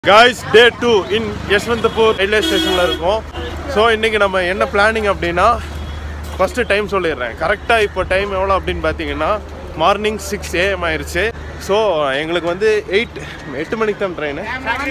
Guys day two in Yeshwantpur railway ஸ்டேஷனில் இருக்கோம் so இன்றைக்கி நம்ம என்ன பிளானிங் அப்படின்னா ஃபஸ்ட்டு டைம் சொல்லிடுறேன் கரெக்டாக இப்போ டைம் எவ்வளோ அப்படின்னு பார்த்தீங்கன்னா மார்னிங் சிக்ஸ் ஏஎம் ஆயிடுச்சு ஸோ எங்களுக்கு வந்து எயிட் எட்டு மணிக்கு தான் ட்ரெயின்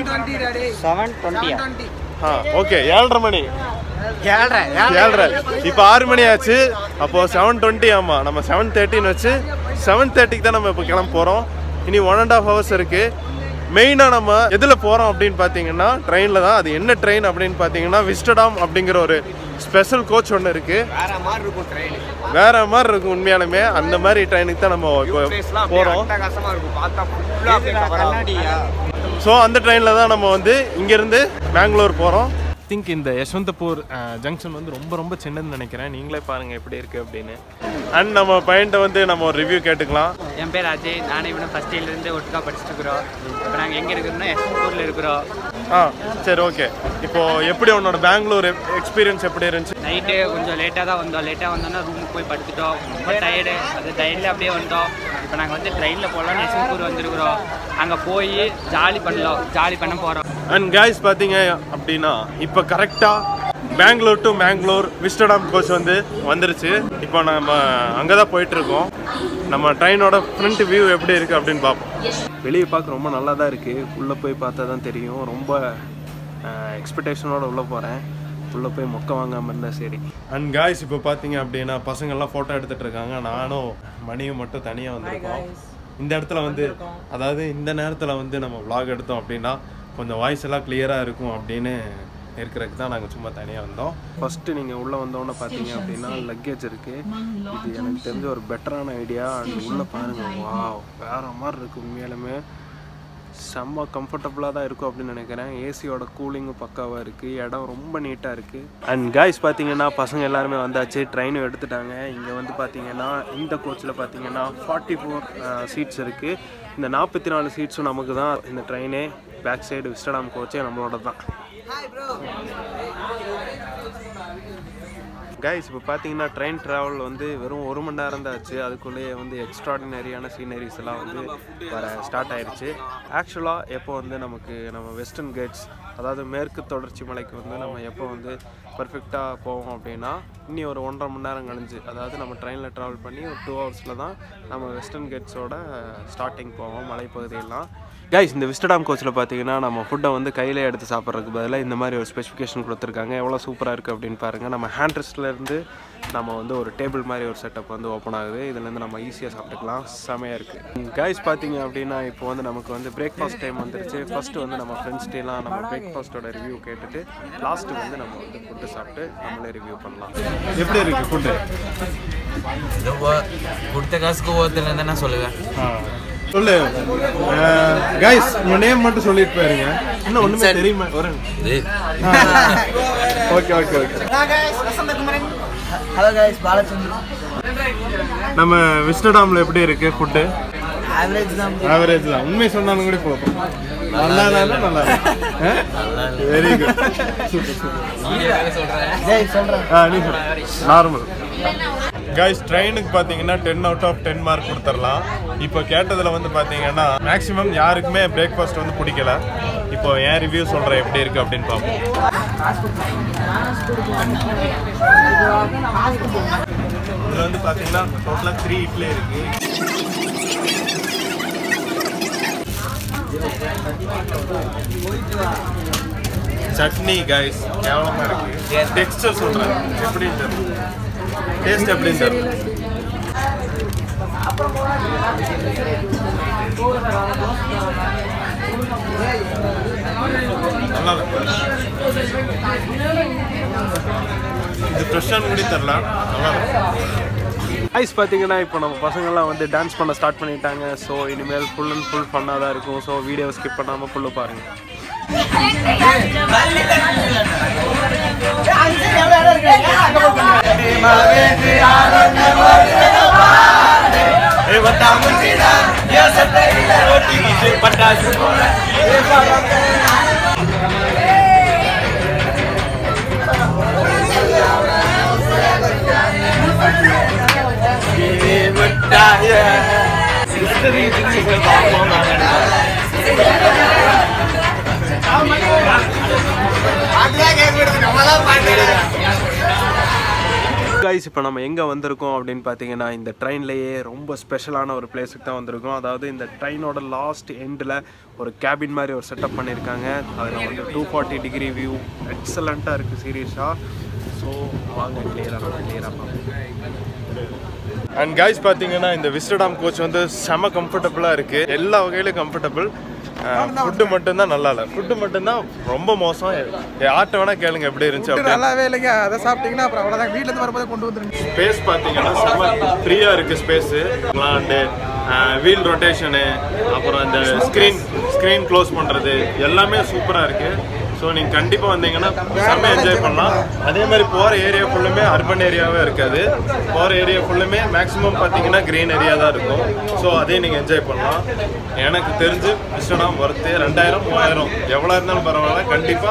செவன் டுவெண்ட்டியா ஆ ஓகே ஏழரை மணி ஏழ்ரை ஏழரை இப்போ ஆறு மணி ஆச்சு அப்போது செவன் டுவெண்ட்டி ஆமாம் நம்ம செவன் தேர்ட்டின்னு வச்சு செவன் தேர்ட்டிக்கு தான் நம்ம இப்போ கிளம்ப போகிறோம் இனி ஒன் அண்ட் ஆஃப் ஹவர்ஸ் இருக்குது மெயினாக நம்ம எதில் போகிறோம் அப்படின்னு பார்த்தீங்கன்னா ட்ரெயினில் தான் அது என்ன ட்ரெயின் அப்படின்னு பார்த்தீங்கன்னா விஸ்டடாம் அப்படிங்கிற ஒரு ஸ்பெஷல் கோச் ஒன்று இருக்குது வேற மாதிரி இருக்கும் ட்ரெயின் வேற மாதிரி இருக்கும் உண்மையாலுமே அந்த மாதிரி ட்ரெயினுக்கு தான் நம்ம இப்போ போகிறோம் அட்டகாசமா இருக்கும் பார்த்தா ஃபுல்லா அப்படியே கண்ணாடியா ஸோ அந்த ட்ரெயினில் தான் நம்ம வந்து இங்கேருந்து பெங்களூர் போகிறோம் திங்க் இந்த யஷ்வந்தபூர் ஜங்ஷன் வந்து ரொம்ப ரொம்ப சின்னதுன்னு நினைக்கிறேன் நீங்களே பாருங்கள் எப்படி இருக்குது அப்படின்னு அண்ட் நம்ம பையன்ட்ட வந்து நம்ம ஒரு ரிவ்யூ கேட்டுக்கலாம் என் பேர் அஜய் நானும் இவனும் ஃபஸ்ட் இயர்லேருந்து ஒட்டுக்கா படிச்சுட்டு இருக்கிறோம் இப்போ நாங்கள் எங்கே இருக்கிறோம்னா எஸ்எம்பூரில் இருக்கிறோம் ஆ சரி ஓகே இப்போ எப்படி உன்னோட பெங்களூர் எக்ஸ்பீரியன்ஸ் எப்படி இருந்துச்சு நைட்டு கொஞ்சம் லேட்டாக தான் வந்தோம் லேட்டாக வந்தோன்னா ரூமுக்கு போய் படுத்துட்டோம் ரொம்ப டயர்டு அது டயர்டில் அப்படியே வந்தோம் இப்போ நாங்கள் வந்து ட்ரெயினில் போகலாம்னு எஸ்எம்பூர் வந்திருக்கிறோம் அங்கே போய் ஜாலி பண்ணலாம் ஜாலி பண்ண போகிறோம் அண்ட் காய்ஸ் பார்த்தீங்க அப்படின்னா இப்போ கரெக்டாக Bangalore to Mangalore vistadome coach வந்து வந்துருச்சு இப்போ நம்ம அங்கே தான் போயிட்டுருக்கோம் நம்ம ட்ரெயினோட ஃப்ரண்ட் வியூ எப்படி இருக்குது அப்படின்னு பார்ப்போம் வெளியே பார்க்க ரொம்ப நல்லா தான் இருக்குது உள்ளே போய் பார்த்தா தான் தெரியும் ரொம்ப எக்ஸ்பெக்டேஷனோட உள்ளே போகிறேன் உள்ளே போய் மொக்க வாங்காமல் இருந்தால் சரி அண்ட் காய்ஸ் இப்போ பார்த்தீங்க அப்படின்னா பசங்கள்லாம் ஃபோட்டோ எடுத்துகிட்டு இருக்காங்க நானும் மணியும் மட்டும் தனியாக வந்திருக்கோம் இந்த இடத்துல வந்து அதாவது இந்த நேரத்தில் வந்து நம்ம vlog எடுத்தோம் அப்படின்னா கொஞ்சம் வாய்ஸ் எல்லாம் கிளியராக இருக்கும் அப்படின்னு இருக்கிறதுக்கு தான் நாங்கள் சும்மா தனியாக வந்தோம் ஃபஸ்ட்டு நீங்கள் உள்ளே வந்தோன்னே பார்த்தீங்க அப்படின்னா லக்கேஜ் இருக்குது இது எனக்கு தெரிஞ்ச ஒரு பெட்டரான ஐடியா அண்ட் உள்ளே பாருங்கள் வா வேறு மாதிரி இருக்குது உண்மையாலுமே செம்ம கம்ஃபர்டபுளாக தான் இருக்கும் அப்படின்னு நினைக்கிறேன் ஏசியோட கூலிங்கும் பக்காவாக இருக்குது இடம் ரொம்ப நீட்டாக இருக்குது அண்ட் காய்ஸ் பார்த்தீங்கன்னா பசங்க எல்லாருமே வந்தாச்சு ட்ரெயினும் எடுத்துட்டாங்க இங்கே வந்து பார்த்தீங்கன்னா இந்த கோச்சில் பார்த்தீங்கன்னா ஃபார்ட்டி ஃபோர் சீட்ஸ் இருக்குது இந்த நாற்பத்தி நாலு சீட்ஸும் நமக்கு தான் இந்த ட்ரெயினே பேக் சைடு விஸ்டடாம் கோச்சே நம்மளோட தான் கைஸ் இப்போ பார்த்தீங்கன்னா ட்ரெயின் ட்ராவல் வந்து வெறும் ஒரு மணி நேரம் தான் ஆச்சு அதுக்குள்ளேயே வந்து எக்ஸ்ட்ராடினரியான சீனரிஸ் எல்லாம் வந்து வர ஸ்டார்ட் ஆயிருச்சு ஆக்சுவலாக எப்போ வந்து நமக்கு நம்ம வெஸ்டர்ன் கேட்ஸ் அதாவது மேற்கு தொடர்ச்சி மலைக்கு வந்து நம்ம எப்போ வந்து பர்ஃபெக்டாக போவோம் அப்படின்னா இன்னி ஒரு ஒன்றரை மணி நேரம் கழிஞ்சு அதாவது நம்ம ட்ரெயினில் ட்ராவல் பண்ணி ஒரு டூ ஹவர்ஸில் தான் நம்ம வெஸ்டர்ன் கேட்ஸோட ஸ்டார்டிங் போவோம் மலைப்பகுதியெல்லாம் கைஸ் இந்த விஸ்டடாம் கோச்சில் பார்த்தீங்கன்னா நம்ம ஃபுட்டை வந்து கையிலே எடுத்து சாப்பிட்றதுக்கு பதிலாக இந்த மாதிரி ஒரு ஸ்பெசிஃபிகேஷன் கொடுத்துருக்காங்க எவ்வளோ சூப்பராக இருக்குது அப்படின்னு பாருங்கள் நம்ம ஹேண்ட் ரெஸ்ட்லேருந்து நம்ம வந்து ஒரு டேபிள் மாதிரி ஒரு செட்டப் வந்து ஓப்பன் ஆகுது இதுலேருந்து நம்ம ஈஸியாக சாப்பிட்டுக்கலாம் செமையாக இருக்குது கைஸ் பார்த்தீங்க அப்படின்னா இப்போ வந்து நமக்கு வந்து பிரேக்ஃபாஸ்ட் டைம் வந்துருச்சு ஃபஸ்ட்டு வந்து நம்ம ஃப்ரெண்ட்ஸ்டேலாம் நம்ம பிரேக்ஃபாஸ்ட்டோட ரிவ்யூ கேட்டுட்டு லாஸ்ட்டு வந்து நம்ம வந்து ஃபுட்டு சாப்பிட்டு நம்மளே ரிவ்யூ பண்ணலாம் எப்படி இருக்குது ஃபுட்டு இது ஒ- கொடுத்த காசுக்கு ஒருத்தர் நான் சொல்லுவேன் சொல்லு கைஸ் உங்க நேம் மட்டும் சொல்லிட்டு போயிருங்க இன்னும் ஒண்ணுமே தெரியுமா ஒரு இது okay okay okay hello guys Balachandran நம்ம விஸ்டடாம்ல எப்படி இருக்கு ஃபுட்டு ஆவரேஜ் தான் ஆவரேஜ் தான் உண்மை சொன்னாலும் கூட போதும் நல்லா இல்ல நல்லா வெரி குட் ஜெய் சொல்கிறேன் ஆ நீ நார்மல் கைஸ் ட்ரெயினுக்கு பார்த்தீங்கன்னா ten out of ten mark கொடுத்துடலாம் இப்போ கேட்டதில் வந்து பார்த்தீங்கன்னா மேக்ஸிமம் யாருக்குமே பிரேக்ஃபாஸ்ட் வந்து பிடிக்கல இப்போ என் ரிவ்யூ சொல்கிறேன் எப்படி இருக்குது அப்படின்னு பார்ப்போம் இதில் வந்து பார்த்தீங்கன்னா டோட்டலாக த்ரீ இட்லி இருக்குது சட்னி கைஸ் கேவலமாக இருக்கு டெக்ஸ்டர் சொல்கிறேன் எப்படின்னு தெரியல டேஸ்ட் எப்படின்னு தெரியல நல்லா இருக்கு இது ஃப்ரெஷ்ஷானு கூட தெரில நல்லா ஐஸ் பார்த்தீங்கன்னா இப்போ நம்ம பசங்கள்லாம் வந்து டான்ஸ் பண்ண ஸ்டார்ட் பண்ணிட்டாங்க ஸோ இனிமேல் ஃபுல் அண்ட் ஃபுல் ஃபன்னாக தான் இருக்கும் ஸோ வீடியோ ஸ்கிப் பண்ணாமல் ஃபுல்லு பாருங்கள் கைஸ் இப்போ நம்ம எங்கே வந்திருக்கோம் அப்படின்னு பார்த்தீங்கன்னா இந்த ட்ரெயின்லேயே ரொம்ப ஸ்பெஷலான ஒரு பிளேஸுக்கு தான் வந்திருக்கோம் அதாவது இந்த ட்ரெயினோட லாஸ்ட் எண்டில் ஒரு கேபின் மாதிரி ஒரு செட்டப் பண்ணியிருக்காங்க அதில் வந்து டூ ஃபார்ட்டி டிகிரி வியூ எக்ஸலண்ட்டாக இருக்குது சீரியஸாக ஸோ வாங்க கிளியராக கிளியராக அண்ட் கைஸ் பார்த்தீங்கன்னா இந்த விஸ்டடாம் கோச் வந்து செம கம்ஃபர்டபுளாக இருக்குது எல்லா வகையிலும் கம்ஃபர்டபுள் ஃபுட்டு மட்டும்தான் நல்லா இல்லை ஃபுட்டு மட்டும்தான் ரொம்ப மோசம் யார்கிட்ட வேணால் கேளுங்க எப்படி இருந்துச்சு அப்படின்னு நல்லாவே இல்லைங்க அதை சாப்பிட்டீங்கன்னா அப்புறம் அவ்வளோதான் வீட்டுல இருந்து வரும்போது கொண்டு வந்துருங்க ஸ்பேஸ் பார்த்தீங்கன்னா செம்ம ஃப்ரீயாக இருக்குது ஸ்பேஸு விளாண்டு வீல் ரொட்டேஷனு அப்புறம் இந்த ஸ்க்ரீன் ஸ்க்ரீன் க்ளோஸ் பண்ணுறது எல்லாமே சூப்பராக இருக்குது ஸோ நீங்கள் கண்டிப்பாக வந்தீங்கன்னா செம்ம என்ஜாய் பண்ணலாம் அதே மாதிரி போகிற ஏரியா ஃபுல்லுமே அர்பன் ஏரியாவே இருக்காது போகிற ஏரியா ஃபுல்லுமே மேக்ஸிமம் பார்த்தீங்கன்னா க்ரீன் ஏரியா தான் இருக்கும் ஸோ அதே நீங்கள் என்ஜாய் பண்ணலாம் எனக்கு தெரிஞ்சு மிஸ்டடாம் ஒர்த்து ரெண்டாயிரம் மூவாயிரம் எவ்வளோ இருந்தாலும் பரவாயில்ல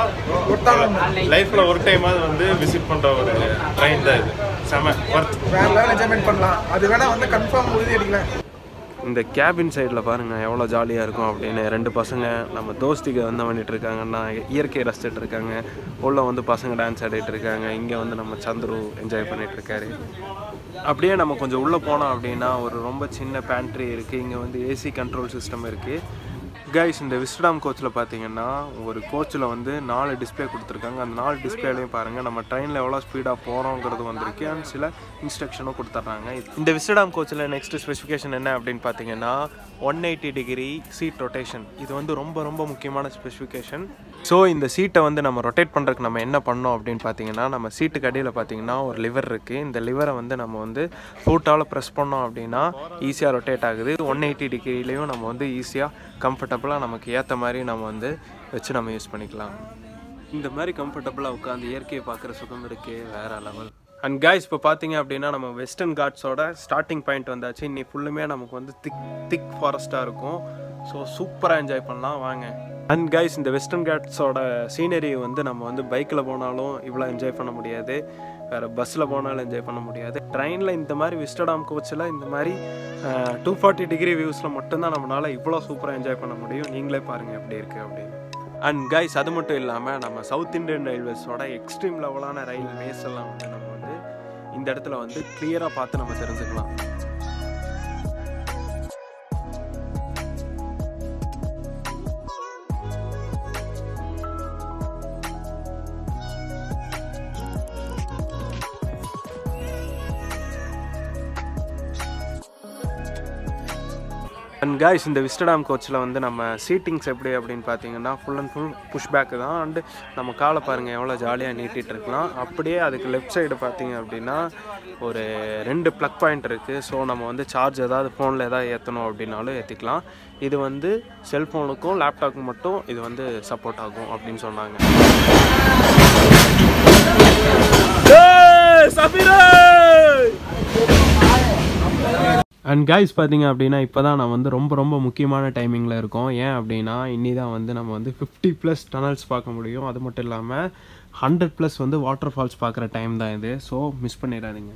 கண்டிப்பாக லைஃப்பில் ஒரு டைமாவது வந்து விசிட் பண்ணுற ஒரு ட்ரெயின் தான் இது செம ஒர்த் வேற லெவல் என்ஜாய்மெண்ட் பண்ணலாம் அது வேணா வந்து கன்ஃபார்ம் உறுதி அடிக்கலாம் இந்த கேபின் சைடில் பாருங்கள் எவ்வளோ ஜாலியாக இருக்கும் அப்படின்னு ரெண்டு பசங்க நம்ம தோஸ்திக்கு வந்து பண்ணிட்டு இருக்காங்கன்னா இயற்கையை ரசிச்சிட்டு இருக்காங்க உள்ள வந்து பசங்க டான்ஸ் ஆடிட்டு இருக்காங்க இங்கே வந்து நம்ம சந்துரு என்ஜாய் பண்ணிட்டு இருக்காரு அப்படியே நம்ம கொஞ்சம் உள்ளே போனோம் அப்படின்னா ஒரு ரொம்ப சின்ன பேண்ட்ரி இருக்குது இங்கே வந்து ஏசி கண்ட்ரோல் சிஸ்டம் இருக்குது கைஸ் இந்த விஸ்டாம் கோச்சில் பார்த்தீங்கன்னா ஒரு கோச்சில் வந்து நாலு டிஸ்ப்ளே கொடுத்துருக்காங்க அந்த நாலு டிஸ்பிளேலையும் பாருங்கள் நம்ம ட்ரெயினில் எவ்வளோ ஸ்பீடாக போகிறோங்கிறது வந்திருக்கு அண்ட் சில இன்ஸ்ட்ரக்ஷனும் கொடுத்துட்றாங்க இந்த விஸ்டாம் கோச்சில் நெக்ஸ்ட் ஸ்பெசிஃபிகேஷன் என்ன அப்படின்னு பார்த்தீங்கன்னா one eighty degree seat rotation இது வந்து ரொம்ப ரொம்ப முக்கியமான ஸ்பெசிஃபிகேஷன் ஸோ இந்த சீட்டை வந்து நம்ம ரொட்டேட் பண்ணுறதுக்கு நம்ம என்ன பண்ணோம் அப்படின்னு பார்த்தீங்கன்னா நம்ம சீட்டுக்கு அடியில் பார்த்தீங்கன்னா ஒரு லிவர் இருக்குது இந்த லிவரை வந்து நம்ம வந்து ஃபூட்டால் ப்ரெஸ் பண்ணோம் அப்படின்னா ஈஸியாக ரொட்டேட் ஆகுது ஒன் எயிட்டி டிகிரிலையும் நம்ம வந்து ஈஸியாக கம்ஃபர்டபுளாக நமக்கு ஏற்ற மாதிரி நம்ம வந்து வச்சு நம்ம யூஸ் பண்ணிக்கலாம் இந்த மாதிரி கம்ஃபர்டபுளாக உட்காந்து இயற்கையை பார்க்குற சுகம் இருக்கே வேற லெவல் அண்ட் கைஸ் இப்போ பார்த்தீங்க அப்படின்னா நம்ம வெஸ்டர்ன் காட்ஸோட ஸ்டார்டிங் பாயிண்ட் வந்தாச்சு இன்னி ஃபுல்லுமே நமக்கு வந்து திக் திக் ஃபாரஸ்ட்டாக இருக்கும் ஸோ சூப்பராக என்ஜாய் பண்ணலாம் வாங்க அண்ட் கைஸ் இந்த வெஸ்டர்ன் காட்ஸோட சீனரி வந்து நம்ம வந்து பைக்கில் போனாலும் இவ்வளோ என்ஜாய் பண்ண முடியாது வேறு பஸ்ஸில் போனாலும் என்ஜாய் பண்ண முடியாது ட்ரெயினில் இந்த மாதிரி விஸ்டடாம் கோச்சில் இந்த மாதிரி டூ ஃபார்ட்டி டிகிரி வியூஸில் மட்டும்தான் நம்மளால் இவ்வளோ சூப்பராக என்ஜாய் பண்ண முடியும் நீங்களே பாருங்கள் எப்படி இருக்குது அப்படின்னு அண்ட் கைஸ் அது மட்டும் இல்லாமல் நம்ம சவுத் இந்தியன் ரயில்வேஸோட எக்ஸ்ட்ரீம் லெவலான ரயில்வேஸ் எல்லாம் வந்து நம்ம வந்து இந்த இடத்துல வந்து கிளியராக பார்த்து நம்ம தெரிஞ்சுக்கலாம் அண்ட் கைஸ் இந்த விஸ்டடாம் கோச்சில் வந்து நம்ம சீட்டிங்ஸ் எப்படி அப்படின்னு பார்த்தீங்கன்னா full and full push back தான் அண்டு நம்ம காலை பாருங்கள் எவ்வளோ ஜாலியாக நீட்டிகிட்டு இருக்கலாம் அப்படியே அதுக்கு லெஃப்ட் சைடு பார்த்தீங்க அப்படின்னா ஒரு ரெண்டு ப்ளக் பாயிண்ட் இருக்குது ஸோ நம்ம வந்து சார்ஜ் ஏதாவது ஃபோனில் ஏதாவது ஏற்றணும் அப்படின்னாலும் ஏற்றிக்கலாம் இது வந்து செல்ஃபோனுக்கும் லேப்டாப்புக்கும் மட்டும் இது வந்து சப்போர்ட் ஆகும் அப்படின்னு சொன்னாங்க அண்ட் கைஸ் பார்த்தீங்க அப்படின்னா இப்போ தான் நான் வந்து ரொம்ப ரொம்ப முக்கியமான டைமிங்கில் இருக்கோம் ஏன் அப்படின்னா இன்னி தான் வந்து நம்ம வந்து ஃபிஃப்டி ப்ளஸ் டனல்ஸ் பார்க்க முடியும் அது மட்டும் இல்லாமல் ஹண்ட்ரட் ப்ளஸ் வந்து வாட்டர் ஃபால்ஸ் பார்க்குற டைம் தான் இது ஸோ மிஸ் பண்ணிடாதீங்க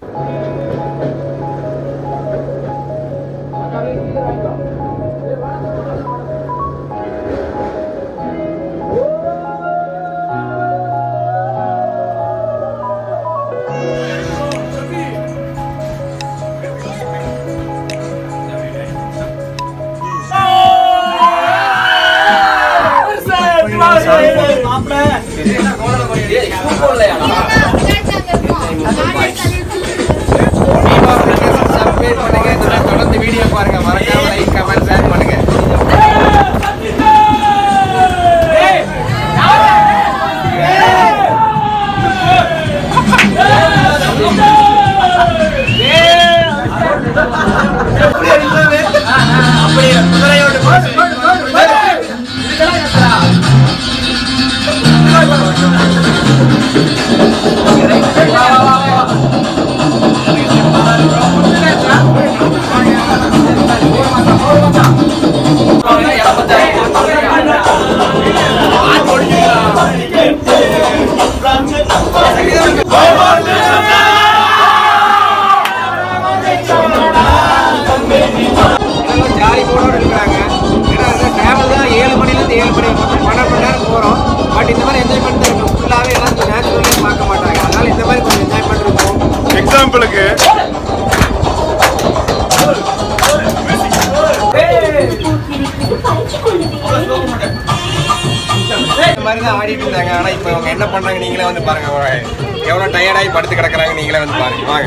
தொடர்ந்து வீடியோ பாருங்க மறக்காம லைக் கமெண்ட் ஷேர் பண்ணுங்க ஆ ரோபோட் மாதிரி தான் ஆடிட்டு இருந்தாங்க ஆனா இப்போ அவங்க என்ன பண்றாங்க நீங்களே வந்து பாருங்க அவங்க எவ்வளவு டயர்டாகி படுத்து கிடக்குறாங்க நீங்களே வந்து பாருங்க வாங்க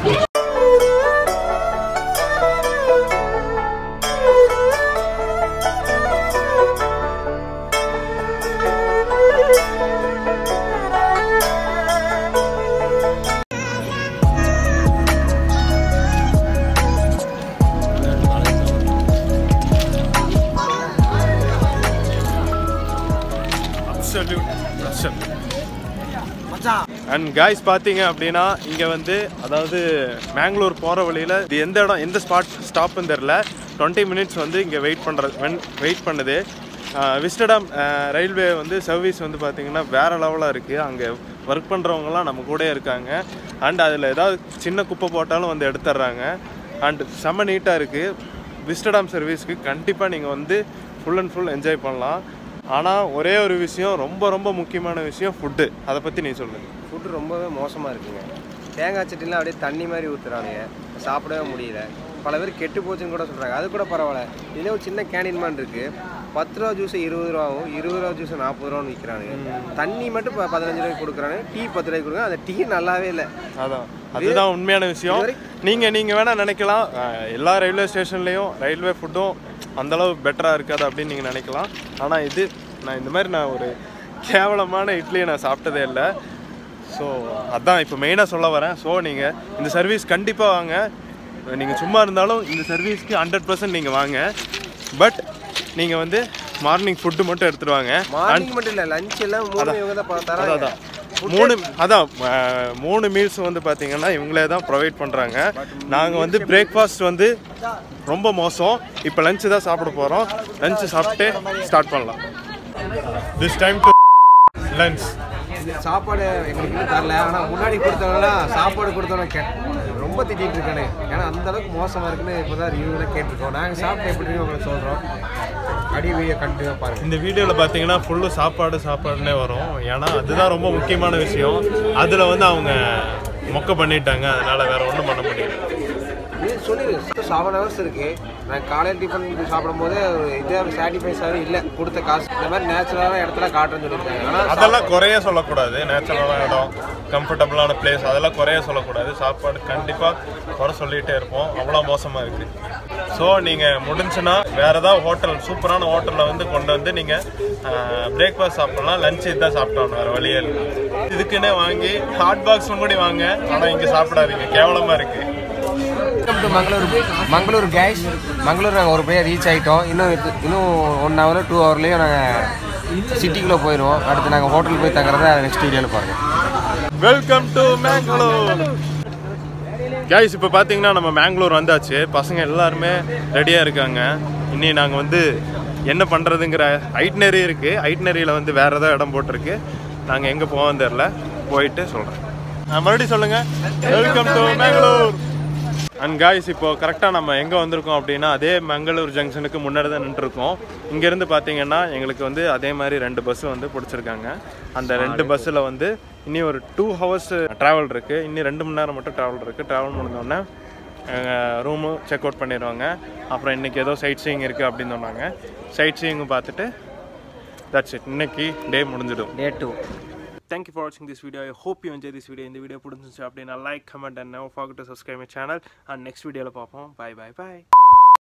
அண்ட் காய்ஸ் பார்த்தீங்க அப்படின்னா இங்கே வந்து அதாவது மேங்களூர் போகிற வழியில் இது எந்த இடம் எந்த ஸ்பாட் ஸ்டாப்னு தெரில டுவெண்ட்டி மினிட்ஸ் வந்து இங்கே வெயிட் பண்ணுறது வெயிட் பண்ணுது விஸ்டடாம் ரயில்வே வந்து சர்வீஸ் வந்து பார்த்தீங்கன்னா வேறு லெவலாக இருக்குது அங்கே ஒர்க் பண்ணுறவங்கலாம் நம்ம கூட இருக்காங்க அண்ட் அதில் ஏதாவது சின்ன குப்பை போட்டாலும் வந்து எடுத்துடுறாங்க அண்ட் செம்ம நீட்டாக இருக்குது விஸ்டடாம் சர்வீஸ்க்கு கண்டிப்பாக நீங்கள் வந்து ஃபுல் அண்ட் ஃபுல் என்ஜாய் பண்ணலாம் ஆனால் ஒரே ஒரு விஷயம் ரொம்ப ரொம்ப முக்கியமான விஷயம் ஃபுட்டு அதை பற்றி நீ சொல்லு ஃபுட்டு ரொம்பவே மோசமாக இருக்குங்க தேங்காய் சட்டிலாம் அப்படியே தண்ணி மாதிரி ஊற்றுறானுங்க சாப்பிடவே முடியல பல பேர் கெட்டு போச்சுன்னு கூட சொல்கிறாங்க அது கூட பரவாயில்ல இதே ஒரு சின்ன கேண்டீன் மாதிரி இருக்குது பத்து ரூபா ஜூஸ் இருபது ரூபாவும் இருபது ரூபா ஜூஸ் நாற்பது ரூபான்னு விற்கிறானுங்க தண்ணி மட்டும் இப்போ பதினஞ்சு ரூபாய்க்கு கொடுக்குறாங்க டீ பத்து ரூபாய்க்கு கொடுக்குறாங்க அந்த டீ நல்லாவே இல்லை அதான் அதுதான் உண்மையான விஷயம் நீங்கள் நீங்கள் வேணால் நினைக்கலாம் அஹ், எல்லா ரயில்வே ஸ்டேஷன்லேயும் ரயில்வே ஃபுட்டும் அந்தளவு பெட்டராக இருக்காது அப்படின்னு நீங்கள் நினைக்கலாம் ஆனால் இது நான் இந்த மாதிரி நான் ஒரு கேவலமான இட்லியை நான் சாப்பிட்டதே இல்லை ஸோ அதான் இப்போ மெயினாக சொல்ல வரேன் ஸோ நீங்கள் இந்த சர்வீஸ் கண்டிப்பாக வாங்க நீங்கள் சும்மா இருந்தாலும் இந்த சர்வீஸ்க்கு ஹண்ட்ரட் பர்சன்ட் நீங்கள் வாங்க பட் நீங்கள் வந்து மார்னிங் ஃபுட்டு மட்டும் எடுத்துட்டு வாங்க மார்னிங் மட்டும் இல்லை லஞ்ச் எல்லாம் மூணு இவங்க தான் ப- தராங்க அதான் மூணு அதான் அஹ், மூணு மீல்ஸ் வந்து பார்த்தீங்கன்னா இவங்களே தான் ப்ரொவைட் பண்ணுறாங்க நாங்கள் வந்து பிரேக்ஃபாஸ்ட் வந்து ரொம்ப மோசம் இப்போ லஞ்சு தான் சாப்பிட போகிறோம் லஞ்சு சாப்பிட்டு ஸ்டார்ட் பண்ணலாம் திஸ் டைம் டு லஞ்ச் இந்த சாப்பாடு எங்களுக்கு இன்னும் தரல ஆனால் முன்னாடி கொடுத்தவங்களாம் சாப்பாடு கொடுத்தவங்க கே ரொம்ப திட்டிகிட்டு இருக்கானு ஏன்னா அந்த அளவுக்கு மோசமாக இருக்குன்னு இப்போ தான் ரிவ்யூவில் கேட்டிருக்கோம் நாங்கள் சாப்பிட்டு எப்படி இருக்குன்னு உங்களுக்கு சொல்கிறோம் அடி வீடியோ கண்டிப்பாக பாருங்கள் இந்த வீடியோவில் பார்த்தீங்கன்னா ஃபுல்லு சாப்பாடு சாப்பாடுனே வரும் ஏன்னா அதுதான் ரொம்ப முக்கியமான விஷயம் அதில் வந்து அவங்க மொக்க பண்ணிட்டாங்க அதனால வேற ஒன்றும் பண்ண முடியல நீ சொல்லிடு செவன் ஹவர்ஸ் இருக்கு நான் காலையில் டிஃபன் சாப்பிடும் போது ஒரு இதே சாட்டிஸ்ஃபைஸாகவே இல்லை கொடுத்த காசு இந்த மாதிரி நேச்சுரலான இடத்துல காட்டுறேன்னு சொல்லியிருக்காங்க ஆனால் அதெல்லாம் குறைய சொல்லக்கூடாது நேச்சுரலான இடம் கம்ஃபர்டபுளான பிளேஸ் அதெல்லாம் குறைய சொல்லக்கூடாது சாப்பாடு கண்டிப்பாக குறை சொல்லிகிட்டே இருப்போம் அவ்வளோ மோசமாக இருக்குது ஸோ நீங்கள் முடிஞ்சுன்னா வேறு ஏதாவது ஹோட்டல் சூப்பரான ஹோட்டலில் வந்து கொண்டு வந்து நீங்கள் பிரேக்ஃபாஸ்ட் சாப்பிட்லாம் லஞ்ச் இதுதான் சாப்பிட்டோம் வேறு வழியே இல்லை இதுக்குன்னே வாங்கி ஹாட் பாக்ஸும் கூட வாங்க ஆனால் இங்கே சாப்பிடாதீங்க கேவலமாக இருக்குது welcome to Mangalore Mangalore case Mangalore நாங்கள் ஒரு போய் ரீச் ஆகிட்டோம் இன்னும் இது- இன்னும் ஒன் ஹவர் டூ ஹவர்லேயும் நாங்கள் சிட்டிக்குள்ளே போயிடுவோம் அடுத்து நாங்கள் ஹோட்டல் போய் தங்குறத நெக்ஸ்ட் வீடியோவில் பாருங்கள் வெல்கம் டு மேங்களூர் கைஸ் இப்போ பார்த்தீங்கன்னா நம்ம மேங்களூர் வந்தாச்சு பசங்க எல்லாருமே ரெடியாக இருக்காங்க இனி நாங்கள் வந்து என்ன பண்ணுறதுங்கிற ஐட்னரி இருக்குது ஐட்னரியில் வந்து வேறு ஏதாவது இடம் போட்டிருக்கு நாங்கள் எங்கே போவோம் தெரில போயிட்டு சொல்கிறேன் மறுபடியும் சொல்லுங்கள் welcome to Mangalore and guys இப்போ கரெக்டாக நம்ம எங்கே வந்திருக்கோம் அப்படின்னா அதே மங்களூர் ஜங்ஷனுக்கு முன்னாடி தான் நின்றுருக்கோம் இங்கேருந்து பார்த்தீங்கன்னா எங்களுக்கு வந்து அதே மாதிரி ரெண்டு பஸ் வந்து பிடிச்சிருக்காங்க அந்த ரெண்டு பஸ்ஸில் வந்து இனி ஒரு டூ ஹவர்ஸ் ட்ராவல் இருக்குது இன்னி ரெண்டு மணி நேரம் மட்டும் ட்ராவல் இருக்குது ட்ராவல் முடிஞ்சோடனே ரூமு செக் அவுட் பண்ணிடுவாங்க அப்புறம் இன்றைக்கி ஏதோ சைட் சீயிங் இருக்குது அப்படின்னு சொன்னாங்க சைட் சீயிங் பார்த்துட்டு தட்ஸ் இட் இன்னைக்கு டே முடிஞ்சிடும் day two Thank you for watching this video. I hope you enjoyed this video. இந்த வீடியோ பிடிச்சிருந்துச்சு அப்படின்னா like comment and never forget to subscribe my channel and next வீடியோவில் பார்ப்போம் bye bye bye